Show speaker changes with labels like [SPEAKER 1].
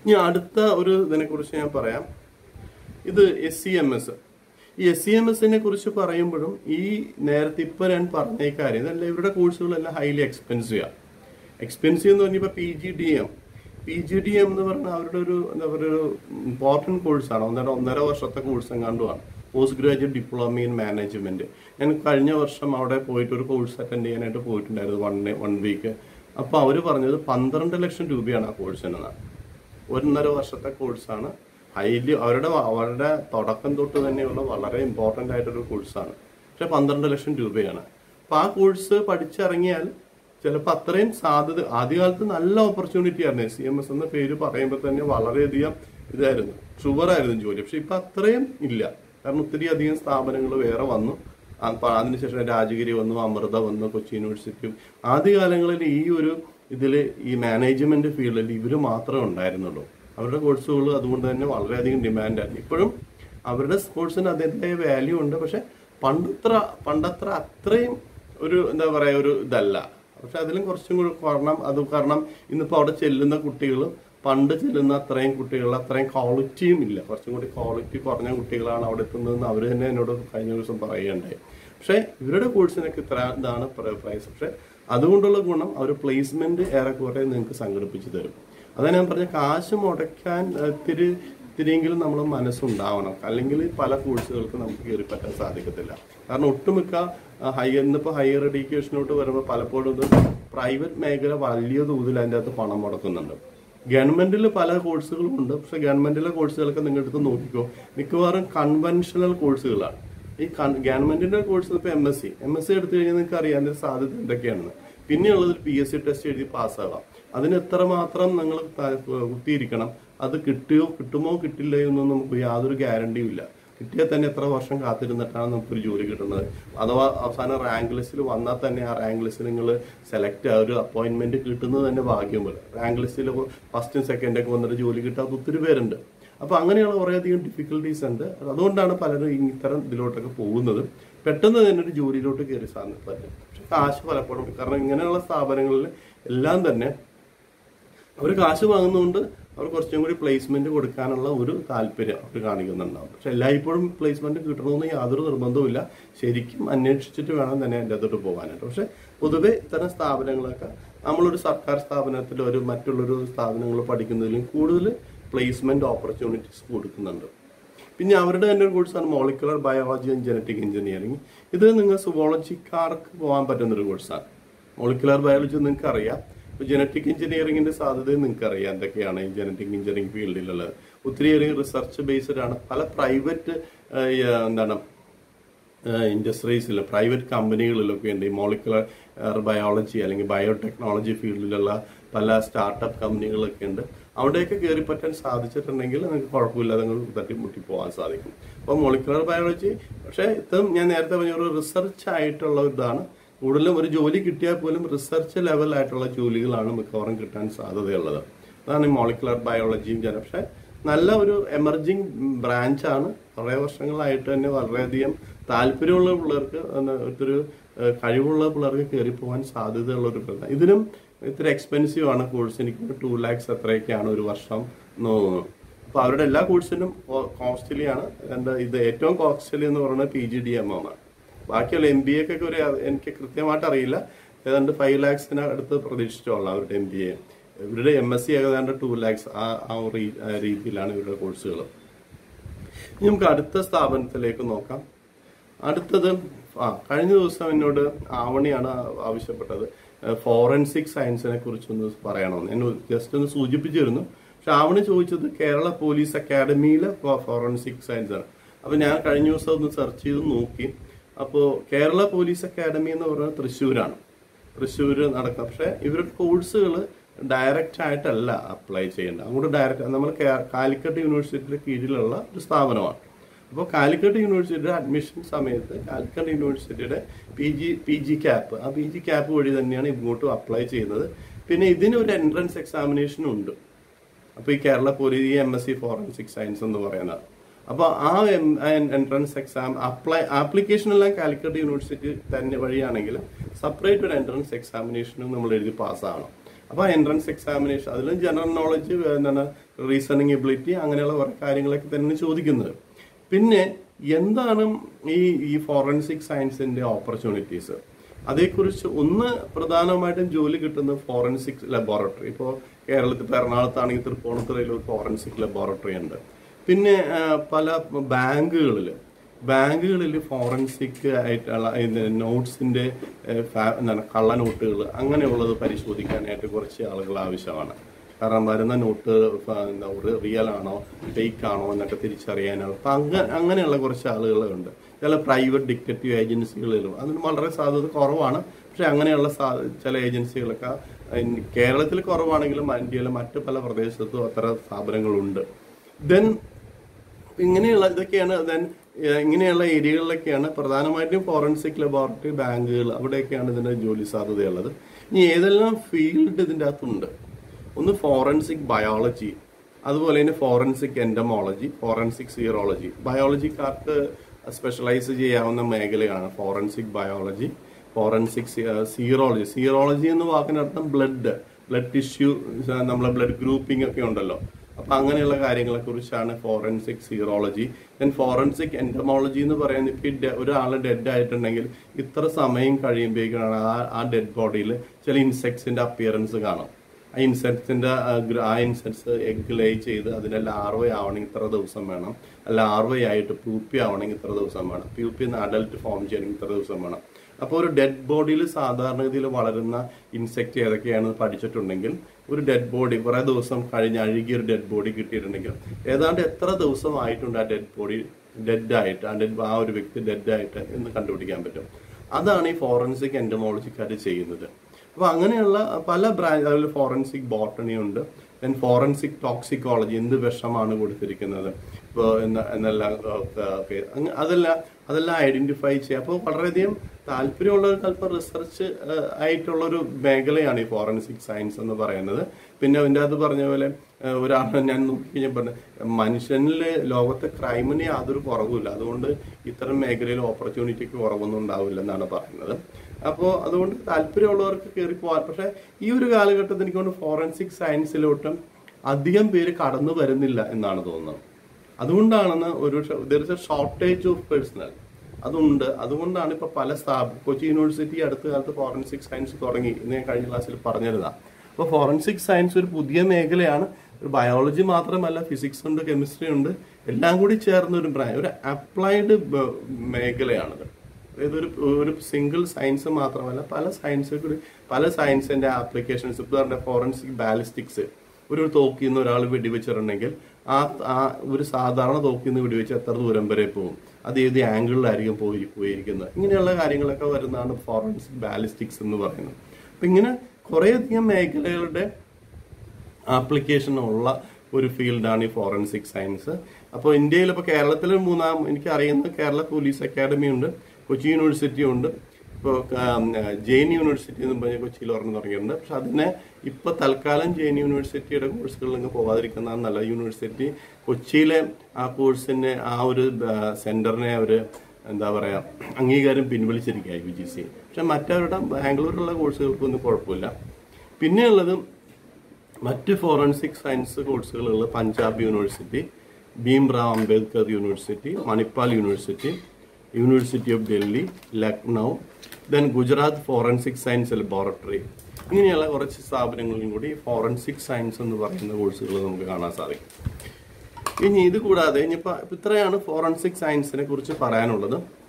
[SPEAKER 1] ഇനി അടുത്ത ഒരു ഇതിനെ കുറിച്ച് ഞാൻ പറയാം ഇത് എസ് സി എം എസ് ഈ എസ് സി എം എസിനെ കുറിച്ച് പറയുമ്പോഴും ഈ നേരത്തെ ഇപ്പൊ ഞാൻ പറഞ്ഞ ഈ കാര്യം ഇതല്ല ഇവരുടെ കോഴ്സുകളെല്ലാം ഹൈലി എക്സ്പെൻസീവ് ആണ് എക്സ്പെൻസീവ് എന്ന് പറഞ്ഞപ്പോൾ P G D M P G D M എന്ന് പറഞ്ഞാൽ അവരുടെ ഒരു എന്താ പറയുക ഒരു ഇമ്പോർട്ടൻറ്റ് കോഴ്സാണ് ഒന്നര ഒന്നര വർഷത്തെ കോഴ്സ് എങ്ങാണ്ടുമാണ് post graduate diploma in management ഞാൻ കഴിഞ്ഞ വർഷം അവിടെ പോയിട്ട് ഒരു കോഴ്സ് അറ്റൻഡ് ചെയ്യാനായിട്ട് പോയിട്ടുണ്ടായിരുന്നു വൺ വൺ വീക്ക് അപ്പോൾ അവർ പറഞ്ഞത് പന്ത്രണ്ട് ലക്ഷം രൂപയാണ് ആ കോഴ്സിനെന്നാണ് ഒന്നര വർഷത്തെ കോഴ്സാണ് ഹൈലി അവരുടെ അവരുടെ തുടക്കം തൊട്ട് തന്നെയുള്ള വളരെ ഇമ്പോർട്ടൻ്റ് ആയിട്ടൊരു കോഴ്സാണ് പക്ഷെ പന്ത്രണ്ട് ലക്ഷം രൂപയാണ് അപ്പോൾ ആ കോഴ്സ് പഠിച്ചിറങ്ങിയാൽ ചിലപ്പോൾ അത്രയും സാധ്യത ആദ്യകാലത്ത് നല്ല ഓപ്പർച്യൂണിറ്റി ആയിരുന്നു സി എം എസ് എന്ന പേര് പറയുമ്പോൾ തന്നെ വളരെയധികം ഇതായിരുന്നു ഷുവർ ആയിരുന്നു ജോലി പക്ഷെ ഇപ്പൊ അത്രയും ഇല്ല കാരണം ഒത്തിരി അധികം സ്ഥാപനങ്ങൾ വേറെ വന്നു ആ, പ- അതിനുശേഷം രാജഗിരി വന്നു അമൃത വന്നു കൊച്ചി യൂണിവേഴ്സിറ്റിയും ആദ്യകാലങ്ങളിൽ ഈ ഒരു ഇതിൽ ഈ മാനേജ്മെന്റ് ഫീൽഡിൽ ഇവര് മാത്രമേ ഉണ്ടായിരുന്നുള്ളൂ അവരുടെ കോഴ്സുകൾ അതുകൊണ്ട് തന്നെ വളരെയധികം ഡിമാൻഡായിരുന്നു ഇപ്പോഴും അവരുടെ കോഴ്സിന് അതിൻ്റെതായ വാല്യൂ ഉണ്ട് പക്ഷെ പണ്ടത്ര പണ്ടത്ര അത്രയും ഒരു എന്താ പറയാ ഒരു ഇതല്ല പക്ഷെ അതിലും കുറച്ചും കൂടി കാരണം അത് കാരണം ഇന്നിപ്പോൾ അവിടെ ചെല്ലുന്ന കുട്ടികൾ പണ്ട് ചെല്ലുന്ന അത്രയും കുട്ടികൾ അത്രയും ക്വാളിറ്റിയും ഇല്ല കുറച്ചും കൂടി ക്വാളിറ്റി കുറഞ്ഞ കുട്ടികളാണ് അവിടെ എത്തുന്നതെന്ന് അവർ തന്നെ എന്നോട് കഴിഞ്ഞ ദിവസം പറയുകയുണ്ടായി പക്ഷേ ഇവരുടെ കോഴ്സിനൊക്കെ ഇത്ര ഇതാണ് പ്രൈസ് പക്ഷെ അതുകൊണ്ടുള്ള ഗുണം അവർ പ്ലേസ്മെന്റ് ഏറെക്കുറെ നിങ്ങൾക്ക് സംഘടിപ്പിച്ച് തരും അതാ ഞാൻ പറഞ്ഞ കാശ് മുടക്കാൻ ഏഹ്, ഇത്തിരി ഇത്തിരിയെങ്കിലും നമ്മൾ മനസ്സുണ്ടാവണം അല്ലെങ്കിൽ പല കോഴ്സുകൾക്ക് നമുക്ക് കയറി പറ്റാൻ സാധിക്കത്തില്ല കാരണം ഒട്ടുമിക്ക ഹയർ ഇന്നിപ്പോൾ ഹയർ എഡ്യൂക്കേഷനോട്ട് വരുമ്പോൾ പലപ്പോഴും ഇത് പ്രൈവറ്റ് മേഖല വലിയ തോതിൽ അതിൻ്റെ അകത്ത് പണം മുടക്കുന്നുണ്ട് ഗവൺമെന്റിൽ പല കോഴ്സുകളും ഉണ്ട് പക്ഷെ ഗവൺമെന്റിലെ കോഴ്സുകളൊക്കെ നിങ്ങൾ എടുത്ത് നോക്കിക്കോ മിക്കവാറും കൺവെൻഷണൽ കോഴ്സുകളാണ് ഈ ഗവൺമെന്റിന്റെ കോഴ്സ് ഇപ്പൊ M S C M S C എടുത്തു കഴിഞ്ഞാൽ നിങ്ങൾക്ക് അറിയാൻ സാധ്യത എന്തൊക്കെയാണെന്ന് പിന്നെയുള്ളത് പി എസ് സി ടെസ്റ്റ് എഴുതി പാസ്സാവാം അതിന് എത്രമാത്രം നിങ്ങൾ ത- കുത്തിയിരിക്കണം അത് കിട്ടുകയോ കിട്ടുമോ കിട്ടില്ലയോ എന്നൊന്നും നമുക്ക് യാതൊരു ഗ്യാരണ്ടിയും ഇല്ല കിട്ടിയാൽ തന്നെ എത്ര വർഷം കാത്തിരുന്നിട്ടാണ് നമുക്കൊരു ജോലി കിട്ടുന്നത് അഥവാ അവസാനം റാങ്ക് ലിസ്റ്റിൽ വന്നാൽ തന്നെ ആ റാങ്ക് ലിസ്റ്റിൽ നിങ്ങൾ സെലക്ട് ആ ഒരു അപ്പോയിന്റ്മെന്റ് കിട്ടുന്നത് തന്നെ ഭാഗ്യം പോലെ റാങ്ക് ലിസ്റ്റിൽ ഫസ്റ്റും സെക്കൻഡും ഒക്കെ വന്നിട്ട് ജോലി കിട്ടാത്ത ഒത്തിരി പേരുണ്ട് അപ്പൊ അങ്ങനെയുള്ള കുറേയധികം ഡിഫിക്കൽട്ടീസ് ഉണ്ട് അതുകൊണ്ടാണ് പലരും ഈ ഇത്തരം ഇതിലോട്ടൊക്കെ പോകുന്നത് പെട്ടെന്ന് തന്നെ ഒരു ജോലിയിലോട്ട് കയറി സാധനം പറ്റും പക്ഷെ കാശ് പലപ്പോഴും കാരണം ഇങ്ങനെയുള്ള സ്ഥാപനങ്ങളിൽ എല്ലാം തന്നെ അവർ കാശ് വാങ്ങുന്നതുകൊണ്ട് അവർ കുറച്ചും കൂടി പ്ലേസ്മെന്റ് കൊടുക്കാനുള്ള ഒരു താല്പര്യം അവർ കാണിക്കുന്നുണ്ടാവും പക്ഷെ എല്ലായ്പ്പോഴും പ്ലേസ്മെന്റ് കിട്ടണമെന്ന് യാതൊരു നിർബന്ധവുമില്ല ശരിക്കും അന്വേഷിച്ചിട്ട് വേണം തന്നെ എൻ്റെ അകത്തോട്ട് പോകാനായിട്ട് പക്ഷെ പൊതുവെ ഇത്തരം സ്ഥാപനങ്ങളൊക്കെ നമ്മളൊരു സർക്കാർ സ്ഥാപനത്തിൽ ഒരു മറ്റുള്ളൊരു സ്ഥാപനങ്ങൾ പഠിക്കുന്നതിലും കൂടുതൽ പ്ലേസ്മെന്റ് ഓപ്പർച്യൂണിറ്റീസ് കൊടുക്കുന്നുണ്ട് പിന്നെ അവരുടെ തന്നെ ഒരു കോഴ്സാണ് molecular biology and genetic engineering ഇത് നിങ്ങൾ സുവോളജിക്കാർക്ക് പോകാൻ പറ്റുന്ന ഒരു കോഴ്സാണ് മോളിക്കുലർ ബയോളജി നിങ്ങൾക്ക് അറിയാം ഇപ്പൊ ജനറ്റിക് എഞ്ചിനീയറിംഗിന്റെ സാധ്യതയും നിങ്ങൾക്ക് അറിയാം എന്തൊക്കെയാണ് ഈ ജനറ്റിക് എഞ്ചിനീയറിംഗ് ഫീൽഡിലുള്ളത് ഒത്തിരിയേറെ റിസർച്ച് ബേസ്ഡ് ആണ് പല പ്രൈവറ്റ് എന്താണ് ഇൻഡസ്ട്രീസിൽ പ്രൈവറ്റ് കമ്പനികളിലൊക്കെ ഉണ്ട് ഈ മോളിക്കുലർ ബയോളജി അല്ലെങ്കിൽ ബയോടെക്നോളജി ഫീൽഡിലുള്ള പല സ്റ്റാർട്ടപ്പ് കമ്പനികളൊക്കെ ഉണ്ട് അവിടെയൊക്കെ കയറി പറ്റാൻ സാധിച്ചിട്ടുണ്ടെങ്കിൽ നിങ്ങൾക്ക് കുഴപ്പമില്ലാതെ നിങ്ങൾക്ക് തട്ടിമുട്ടി പോകാൻ സാധിക്കും അപ്പോൾ മോളിക്കുലർ ബയോളജി പക്ഷേ ഇത്തരം ഞാൻ നേരത്തെ പറഞ്ഞ ഒരു റിസർച്ച് ആയിട്ടുള്ള ഒരു ഇതാണ് കൂടുതലും ഒരു ജോലി കിട്ടിയാൽ പോലും റിസർച്ച് ലെവലായിട്ടുള്ള ജോലികളാണ് മിക്കവാറും കിട്ടാൻ സാധ്യതയുള്ളത് അതാണ് ഈ മോളിക്കുലർ ബയോളജിയും ജന പക്ഷേ നല്ല ഒരു എമർജിങ് ബ്രാഞ്ചാണ് കുറേ വർഷങ്ങളായിട്ട് തന്നെ വളരെയധികം താല്പര്യമുള്ള പിള്ളേർക്ക് എന്താ ഒരു ഏഹ്, കഴിവുള്ള പിള്ളേർക്ക് കയറി പോകാൻ സാധ്യതയുള്ള ഒരു പ്രധാന ഇതിനും ഇത്തിരി എക്സ്പെൻസീവ് ആണ് കോഴ്സ് എനിക്ക് ടു ലാക്സ് അത്രയൊക്കെയാണ് ഒരു വർഷം എന്ന് തോന്നുന്നു അപ്പൊ അവരുടെ എല്ലാ കോഴ്സിനും കോസ്റ്റ്ലി ആണ് എന്താ ഇത് ഏറ്റവും കോസ്റ്റ്ലി എന്ന് പറയുന്നത് പി ജി ഡി എം ആണ് ബാക്കിയുള്ള എം ബി എക്കൊക്കെ ഒരു എനിക്ക് കൃത്യമായിട്ട് അറിയില്ല ഏതാണ്ട് ഫൈവ് ലാക്സിന് അടുത്ത് പ്രതീക്ഷിച്ചോളാം അവരുടെ എം ബി എ ഇവരുടെ എം എസ് സി ഏതാണ്ട് ടു ലാക്സ് ആ ആ ഒരു രീ- ആ രീതിയിലാണ് ഇവരുടെ കോഴ്സുകൾ ഇനി നമുക്ക് അടുത്ത സ്ഥാപനത്തിലേക്ക് നോക്കാം അടുത്തത് ആ കഴിഞ്ഞ ദിവസം എന്നോട് ആവണിയാണ് ആവശ്യപ്പെട്ടത് ഫോറൻസിക് സയൻസിനെ കുറിച്ചൊന്ന് പറയണമെന്ന് ഞാൻ ജസ്റ്റ് ഒന്ന് സൂചിപ്പിച്ചിരുന്നു പക്ഷെ ആവണി ചോദിച്ചത് കേരള പോലീസ് അക്കാഡമിയിലെ ഫോറൻസിക് സയൻസ് ആണ് അപ്പൊ ഞാൻ കഴിഞ്ഞ ദിവസം ഒന്ന് സെർച്ച് ചെയ്ത് നോക്കി അപ്പോൾ കേരള പോലീസ് അക്കാഡമി എന്ന് പറയുന്നത് തൃശ്ശൂരാണ് തൃശ്ശൂർ നടക്കുന്നത് പക്ഷേ ഇവരുടെ കോഴ്സുകൾ ഡയറക്റ്റ് ആയിട്ടല്ല അപ്ലൈ ചെയ്യേണ്ടത് അങ്ങോട്ട് ഡയറക്റ്റ് നമ്മൾ കാലിക്കട്ട് യൂണിവേഴ്സിറ്റിയുടെ കീഴിലുള്ള ഒരു സ്ഥാപനമാണ് അപ്പോൾ കാലിക്കട്ട് യൂണിവേഴ്സിറ്റിയുടെ അഡ്മിഷൻ സമയത്ത് കാലിക്കട്ട് യൂണിവേഴ്സിറ്റിയുടെ P G P G CAP ആ പി ജി ക്യാപ്പ് വഴി തന്നെയാണ് ഇങ്ങോട്ടും അപ്ലൈ ചെയ്യുന്നത് പിന്നെ ഇതിന് ഒരു എൻട്രൻസ് എക്സാമിനേഷനും ഉണ്ട് അപ്പോൾ ഈ Kerala police M S C forensic science എന്ന് പറയുന്നത് അപ്പോൾ ആ എൻട്രൻസ് എക്സാം അപ്ലൈ ആപ്ലിക്കേഷൻ എല്ലാം കാലിക്കട്ട് യൂണിവേഴ്സിറ്റി തന്നെ വഴിയാണെങ്കിൽ സെപ്പറേറ്റ് ഒരു എൻട്രൻസ് എക്സാമിനേഷനും നമ്മൾ എഴുതി പാസ്സാവണം അപ്പോൾ എൻട്രൻസ് എക്സാമിനേഷൻ അതിലും ജനറൽ നോളജ് എന്താണ് റീസണിങ് എബിലിറ്റി അങ്ങനെയുള്ള കുറെ കാര്യങ്ങളൊക്കെ തന്നെ ചോദിക്കുന്നത് പിന്നെ എന്താണ് ഈ ഈ ഫോറൻസിക് സയൻസിന്റെ ഓപ്പർച്യൂണിറ്റീസ് അതേക്കുറിച്ച് ഒന്ന് പ്രധാനമായിട്ടും ജോലി കിട്ടുന്ന ഫോറൻസിക് ലബോറട്ടറി ഇപ്പോൾ കേരളത്തിൽ ഇപ്പോൾ എറണാകുളത്താണെങ്കിൽ തൃപ്പൂണിത്തുറയിൽ ഒരു ഫോറൻസിക് ലബോറട്ടറി ഉണ്ട് പിന്നെ ആ, പല ബാങ്കുകളിൽ ബാങ്കുകളിൽ ഫോറൻസിക് ആയിട്ടുള്ള നോട്ട്സിന്റെ എന്താണ് കള്ള നോട്ടുകൾ അങ്ങനെയുള്ളത് പരിശോധിക്കാനായിട്ട് കുറച്ച് ആളുകൾ ആവശ്യമാണ് കാരണം വരുന്ന നോട്ട് ഫ- എന്താ ഒരു റിയൽ ആണോ ഫേക്ക് ആണോ എന്നൊക്കെ തിരിച്ചറിയാനാണ് അപ്പൊ അങ്ങ അങ്ങനെയുള്ള കുറച്ച് ആളുകളുണ്ട് ചില പ്രൈവറ്റ് ഡിറ്റക്റ്റീവ് ഏജൻസികളിലും അതിന് വളരെ സാധ്യത കുറവാണ് പക്ഷെ അങ്ങനെയുള്ള സാ- ചില ഏജൻസികളൊക്കെ ഇൻ- കേരളത്തിൽ കുറവാണെങ്കിലും ഇന്ത്യയിലെ മറ്റ് പല പ്രദേശത്തും അത്തരം സ്ഥാപനങ്ങളുണ്ട് ദെൻ ഇങ്ങനെയുള്ള ഇതൊക്കെയാണ് ദെൻ ഇങ്ങനെയുള്ള ഏരിയകളിലൊക്കെയാണ് പ്രധാനമായിട്ടും ഫോറൻസിക് ലബോറട്ടറി ബാങ്കുകൾ അവിടെയൊക്കെയാണ് ഇതിന്റെ ജോലി സാധ്യതയുള്ളത് ഇനി ഏതെല്ലാം ഫീൽഡ് ഇതിൻ്റെ അകത്തുണ്ട് ഒന്ന് ഫോറൻസിക് ബയോളജി അതുപോലെ തന്നെ ഫോറൻസിക് എൻഡമോളജി ഫോറൻസിക് സീറോളജി ബയോളജിക്കാർക്ക് സ്പെഷ്യലൈസ് ചെയ്യാവുന്ന മേഖലയാണ് forensic biology forensic serology serology എന്ന് വാക്കിനർത്ഥം ബ്ലഡ് ബ്ലഡ് ടിഷ്യൂ നമ്മളെ ബ്ലഡ് ഗ്രൂപ്പിംഗ് ഒക്കെ ഉണ്ടല്ലോ അപ്പൊ അങ്ങനെയുള്ള കാര്യങ്ങളെ കുറിച്ചാണ് forensic serology then forensic entomology എന്ന് പറയുന്നത് ഇപ്പൊ ഈ ഡെ- ഒരാൾ ഡെഡ് ആയിട്ടുണ്ടെങ്കിൽ ഇത്ര സമയം കഴിയുമ്പോഴേക്കാണ് ആ ആ ഡെഡ് ബോഡിയിൽ ചില ഇൻസെക്ട്സിന്റെ അപ്പിയറൻസ് കാണും ആ ഇൻസെക്ട്സിന്റെ ആ ഇൻസെക്ട്സ് എഗ് ലേ ചെയ്ത് അതിന്റെ ലാർവ ആവണമെങ്കിൽ ഇത്ര ദിവസം വേണം ലാർവ ആയിട്ട് പ്യൂപ്പി ആവണമെങ്കിൽ ഇത്ര ദിവസം വേണം പ്യൂപ്പി അഡൽട്ട് ഫോം ചെയ്യണമെങ്കിൽ ഇത്ര ദിവസം വേണം അപ്പോൾ ഒരു ഡെഡ് ബോഡിയിൽ സാധാരണഗതിയിൽ വളരുന്ന ഇൻസെക്ട് ഏതൊക്കെയാണെന്ന് പഠിച്ചിട്ടുണ്ടെങ്കിൽ ഒരു ഡെഡ് ബോഡി കുറെ ദിവസം കഴിഞ്ഞ് അഴുകിയ ഒരു ഡെഡ് ബോഡി കിട്ടിയിട്ടുണ്ടെങ്കിൽ ഏതാണ്ട് എത്ര ദിവസം ആയിട്ടുണ്ട് ആ ഡെഡ് ബോഡി ഡെഡ് ആയിട്ട് ആ ഡെഡ് ആ ഒരു വ്യക്തി ഡെഡ് ആയിട്ട് എന്ന് കണ്ടുപിടിക്കാൻ പറ്റും അതാണ് ഈ ഫോറൻസിക് എൻഡമോളജിക്കാർ ചെയ്യുന്നത് അപ്പൊ അങ്ങനെയുള്ള പല ബ്രാഞ്ച് അതിൽ ഫോറൻസിക് ബോട്ടണി ഉണ്ട് ദെൻ ഫോറൻസിക് ടോക്സിക്കോളജി എന്ത് വിഷമാണ് കൊടുത്തിരിക്കുന്നത് ഇപ്പോൾ എന്നെല്ലാം ഒക്കെ അതെല്ലാം അതെല്ലാം ഐഡന്റിഫൈ ചെയ്യുക അപ്പോൾ വളരെയധികം താല്പര്യമുള്ളവർക്ക് അല്പം റിസർച്ച് ആയിട്ടുള്ള ഒരു മേഖലയാണ് ഈ ഫോറൻസിക് സയൻസ് എന്ന് പറയുന്നത് പിന്നെ അതിൻ്റെ അത് പറഞ്ഞ പോലെ ഏഹ്, ഒരാൾ ഞാൻ നോക്കി കഴിഞ്ഞാൽ പറഞ്ഞു മനുഷ്യനിൽ ലോകത്തെ ക്രൈമിന് യാതൊരു കുറവുമില്ല അതുകൊണ്ട് ഇത്തരം മേഖലയിൽ ഓപ്പർച്യൂണിറ്റിക്ക് കുറവൊന്നും ഉണ്ടാവില്ല എന്നാണ് പറയുന്നത് അപ്പോൾ അതുകൊണ്ട് താല്പര്യമുള്ളവർക്ക് കയറി പോകാൻ പക്ഷേ ഈ ഒരു കാലഘട്ടത്തിൽ എനിക്ക് തോന്നുന്നു ഫോറൻസിക് സയൻസിലോട്ടും അധികം പേര് കടന്നു വരുന്നില്ല എന്നാണ് തോന്നുന്നത് അതുകൊണ്ടാണെന്ന് ഒരു ഷോർട്ടേജ് ഓഫ് പേഴ്സണൽ അതുണ്ട് അതുകൊണ്ടാണ് ഇപ്പൊ പല സ്ഥാപനം കൊച്ചി യൂണിവേഴ്സിറ്റി അടുത്ത കാലത്ത് ഫോറൻസിക് സയൻസ് തുടങ്ങി എന്ന് ഞാൻ കഴിഞ്ഞ ക്ലാസ്സിൽ പറഞ്ഞിരുന്ന അപ്പോൾ ഫോറൻസിക് സയൻസ് ഒരു പുതിയ മേഖലയാണ് ഒരു ബയോളജി മാത്രമല്ല ഫിസിക്സ് ഉണ്ട് കെമിസ്ട്രി ഉണ്ട് എല്ലാം കൂടി ചേർന്ന ഒരു ബ്രാ- ഒരു അപ്ലൈഡ് മേഖലയാണത് അതായത് ഒരു ഒരു സിംഗിൾ സയൻസ് മാത്രമല്ല പല സയൻസ് കൂടി പല സയൻസിന്റെ ആപ്ലിക്കേഷൻസ് ഇപ്പോൾ പറഞ്ഞ ഫോറൻസിക് ബാലിസ്റ്റിക്സ് ഒരു തോക്കിൽ നിന്ന് ഒരാൾ വെടിവെച്ചിട്ടുണ്ടെങ്കിൽ ആ ആ ഒരു സാധാരണ തോക്കിൽ നിന്ന് വെടിവെച്ച് എത്ര ദൂരം വരെ പോകും അത് ഏത് ആംഗിളിലായിരിക്കും പോയി പോയിരിക്കുന്നത് ഇങ്ങനെയുള്ള കാര്യങ്ങളൊക്കെ വരുന്നതാണ് ഫോറൻസിക് ബാലിസ്റ്റിക്സ് എന്ന് പറയുന്നത് അപ്പൊ ഇങ്ങനെ കുറേയധികം മേഖലകളുടെ ആപ്ലിക്കേഷൻ ഉള്ള ഒരു ഫീൽഡാണ് ഈ ഫോറൻസിക് സയൻസ് അപ്പോൾ ഇന്ത്യയിൽ ഇപ്പോൾ കേരളത്തിൽ മൂന്നാം എനിക്ക് അറിയുന്ന കേരള പോലീസ് അക്കാദമി ഉണ്ട് കൊച്ചി യൂണിവേഴ്സിറ്റി ഉണ്ട് ഇപ്പോൾ ജെയിൻ യൂണിവേഴ്സിറ്റി എന്ന് പറഞ്ഞ കൊച്ചിയിൽ പറഞ്ഞു തുടങ്ങിയിട്ടുണ്ട് പക്ഷെ അതിനെ ഇപ്പോൾ തൽക്കാലം ജെയിൻ യൂണിവേഴ്സിറ്റിയുടെ കോഴ്സുകളിൽ പോകാതിരിക്കുന്നതാണ് നല്ല യൂണിവേഴ്സിറ്റി കൊച്ചിയിലെ ആ കോഴ്സിനെ ആ ഒരു സെന്ററിനെ അവർ എന്താ പറയാ അംഗീകാരം പിൻവലിച്ചിരിക്കുക യു ജി സി പക്ഷെ മറ്റവരുടെ ബാംഗ്ലൂരിലുള്ള കോഴ്സുകൾക്കൊന്നും കുഴപ്പമില്ല പിന്നെയുള്ളത് മറ്റ് ഫോറൻസിക് സയൻസ് കോഴ്സുകളുള്ള Punjab university Bhimrao Ambedkar university Manipal university university of Delhi Lucknow then Gujarat forensic science laboratory ഇങ്ങനെയുള്ള കുറച്ച് സ്ഥാപനങ്ങളിലും കൂടി ഫോറൻസിക് സയൻസ് എന്ന് പറയുന്ന കോഴ്സുകൾ നമുക്ക് കാണാൻ സാധിക്കും ഇനി ഇത് കൂടാതെ ഇനിയിപ്പോൾ ഇത്രയാണ് ഫോറൻസിക് സയൻസിനെ കുറിച്ച് പറയാനുള്ളത്